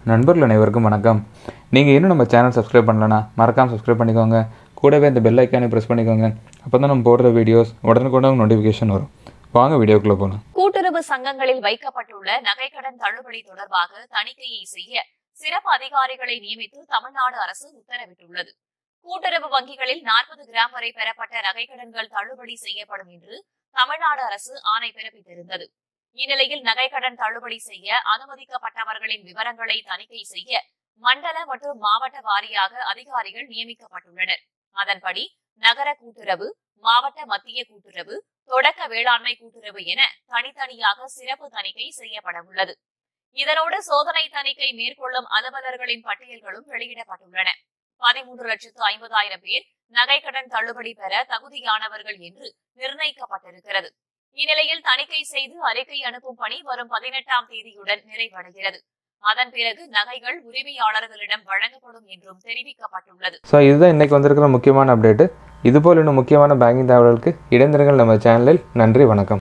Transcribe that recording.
நண்பர்கள் அனைவருக்கும் வணக்கம் நீங்கள் இன்னும் நம்ம சேனல் சப்ஸ்கிரைப் பண்ணலனா மறக்காமல் சப்ஸ்கிரைப் பண்ணிக்கோங்க கூடவே இந்த பெல் ஐக்கானை ப்ரெஸ் பண்ணிக்கோங்க அப்போ தான் நம்ம போடுற வீடியோஸ் உடனுக்குடன் நோட்டிஃபிகேஷன் வரும் வாங்க வீடியோக்குள்ளே போகலாம் கூட்டுறவு சங்கங்களில் வைக்கப்பட்டுள்ள நகைக்கடன் தள்ளுபடி தொடர்பாக தணிக்கையை செய்ய சிறப்பு அதிகாரிகளை நியமித்து தமிழ்நாடு அரசு உத்தரவிட்டுள்ளது கூட்டுறவு வங்கிகளில் நாற்பது கிராம் வரை பெறப்பட்ட நகைக்கடன்கள் தள்ளுபடி செய்யப்படும் என்று தமிழ்நாடு அரசு ஆணை பிறப்பித்திருந்தது இந்நிலையில் நகைக்கடன் தள்ளுபடி செய்ய அனுமதிக்கப்பட்டவர்களின் விவரங்களை தணிக்கை செய்ய மண்டல மற்றும் மாவட்ட வாரியாக அதிகாரிகள் நியமிக்கப்பட்டுள்ளனர் அதன்படி நகர கூட்டுறவு மாவட்ட மத்திய கூட்டுறவு தொடக்க வேளாண்மை கூட்டுறவு என தனித்தனியாக சிறப்பு தணிக்கை செய்யப்பட உள்ளது இதனோடு சோதனை தணிக்கை மேற்கொள்ளும் அலுவலர்களின் பட்டியல்களும் வெளியிடப்பட்டுள்ளன பதிமூன்று லட்சத்து ஐம்பதாயிரம் பேர் நகைக்கடன் தள்ளுபடி பெற தகுதியானவர்கள் என்று நிர்ணயிக்கப்பட்டிருக்கிறது இந்நிலையில் தணிக்கை செய்து அறிக்கை அனுப்பும் பணி வரும் பதினெட்டாம் தேதியுடன் நிறைவடைகிறது அதன் பிறகு நகைகள் உரிமையாளர்களிடம் வழங்கப்படும் என்றும் தெரிவிக்கப்பட்டுள்ளது ஸோ இதுதான் இன்றைக்கி வந்திருக்கிற முக்கியமான அப்டேட்டு இதுபோல் இன்னும் முக்கியமான பேங்கிங் தகவல்களுக்கு இடைந்திருங்கள் நம்ம சேனலில் நன்றி வணக்கம்